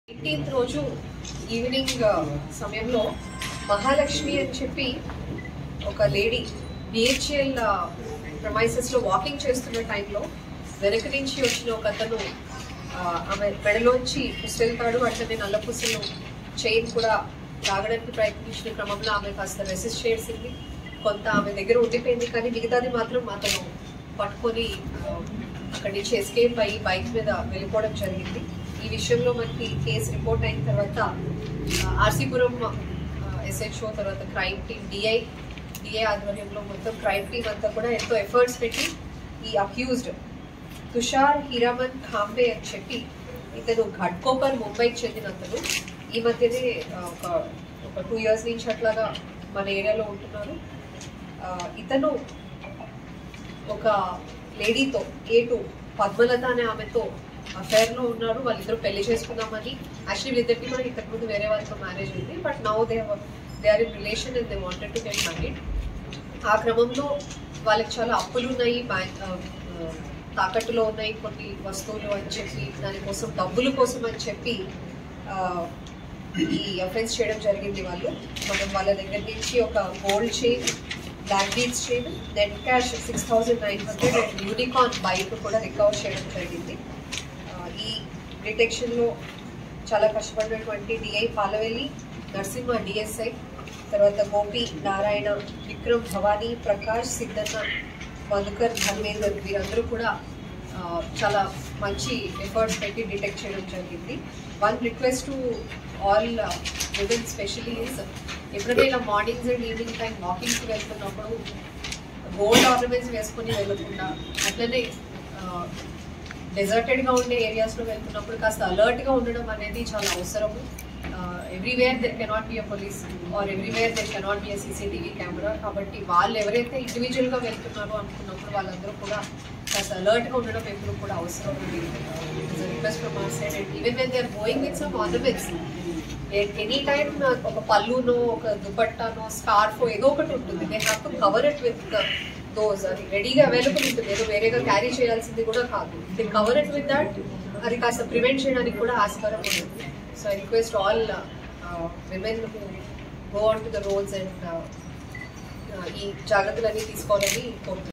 eighteenth రోజు evening ఆ, సమయంలో మహాలక్ష్మి అని చెప్పి ఒక లేడీ బిహెచ్ఎల్ ప్రమైసెస్ లో వాకింగ్ చేస్తున్న టైంలో వెనక నుంచి వచ్చిన ఒక అతను ఆ, ఆమె మెడలోంచి పుస్తెళ్తాడు అట్లనే నల్ల పుస్తలు చైన్ కూడా లాగడానికి ప్రయత్నించిన క్రమంలో ఆమె కాస్త రెసిస్ట్ చేసింది కొంత ఆమె దగ్గర ఉండిపోయింది కానీ మిగతాది మాత్రం అతను పట్టుకొని ఆ, అక్కడి నుంచి ఎస్కేప్ అయ్యి బైక్ మీద వెళ్ళిపోవడం జరిగింది ఈ విషయంలో మనకి కేసు రిపోర్ట్ అయిన తర్వాత ఆ, ఆర్సీపురం ఎస్హెచ్ఓ తర్వాత క్రైమ్ టీమ్ డిఐ డిఐ ఆధ్వర్యంలో మొత్తం క్రైమ్ టీమ్ అంతా కూడా ఎంతో ఎఫర్ట్స్ పెట్టి ఈ అక్యూజ్డ్ తుషార్ హీరామన్ ఖాంబే అని చెప్పి ఇతను ఘట్కోపర్ ముంబైకి చెందిన అతను ఈ మధ్యనే ఆ, ఒక ఒక టూ ఇయర్స్ నుంచి అట్లాగా మన ఏరియాలో ఉంటున్నారు ఆ, ఇతను ఒక లేడీతో ఏటు పద్మలత అనే ఆమెతో అఫైర్ లో ఉన్నారు వాళ్ళిద్దరు పెళ్లి చేసుకుందామని యాక్చువల్లీ వీళ్ళిద్దరికి కూడా ఇంతకు ముందు వేరే వాళ్ళతో మ్యారేజ్ ఉంది but now they they are in relation and they wanted to get married ఆ క్రమంలో వాళ్ళకి చాలా అప్పులు ఉన్నాయి బ్యాంక్ ఆ, ఆ, తాకట్టులో ఉన్నాయి కొన్ని వస్తువులు అని చెప్పి దానికోసం డబ్బుల కోసం అని చెప్పి ఆ, ఈ అఫెన్స్ చేయడం జరిగింది వాళ్ళు మనం వాళ్ళ దగ్గర నుంచి ఒక gold chain black beads chain net cash six thousand nine hundred and unicorn bike కూడా రికవర్ చేయడం జరిగింది ఆ, ఈ డిటెక్షన్లో చాలా కష్టపడినటువంటి డిఐ పాలవెల్లి నరసింహ డిఎస్ఐ తర్వాత గోపి నారాయణ విక్రమ్ భవానీ ప్రకాష్ సిద్ధన్న మధుకర్ ధర్మేందర్ వీరందరూ కూడా ఆ, చాలా మంచి ఎఫర్ట్స్ పెట్టి డిటెక్ట్ చేయడం జరిగింది one request to all women specially is ఎప్పుడైనా ఇలా మార్నింగ్స్ అండ్ ఈవినింగ్ టైం వాకింగ్కి వెళ్తున్నప్పుడు గోల్డ్ ఆర్నమెంట్స్ వేసుకొని వెళ్ళకుండా అట్లనే డెజర్టెడ్గా ఉండే ఏరియాస్లో వెళ్తున్నప్పుడు కాస్త అలర్ట్గా ఉండడం అనేది చాలా అవసరము everywhere there cannot be a police or everywhere there cannot be a CCTV camera కాబట్టి వాళ్ళు ఎవరైతే ఇండివిజువల్గా వెళ్తున్నారో అనుకున్నప్పుడు వాళ్ళందరూ కూడా కాస్త అలర్ట్గా ఉండడం ఎప్పుడు కూడా అవసరం ఉంది request from our side and even when they are going with some ornaments any time ఒక పళ్ళునో ఒక దుపట్టానో స్కార్ఫ్ ఏదో ఒకటి ఉంటుంది they have to cover it with those అది రెడీగా అవైలబుల్ ఉంటుంది ఏదో వేరేగా క్యారీ చేయాల్సింది కూడా కాదు they cover it with that అది కాస్త ప్రివెంట్ చేయడానికి కూడా ఆస్కారం ఉంటుంది so I request all women go on to the roads and ఈ జాగ్రత్తలన్నీ తీసుకోవాలని కోరుతున్నాను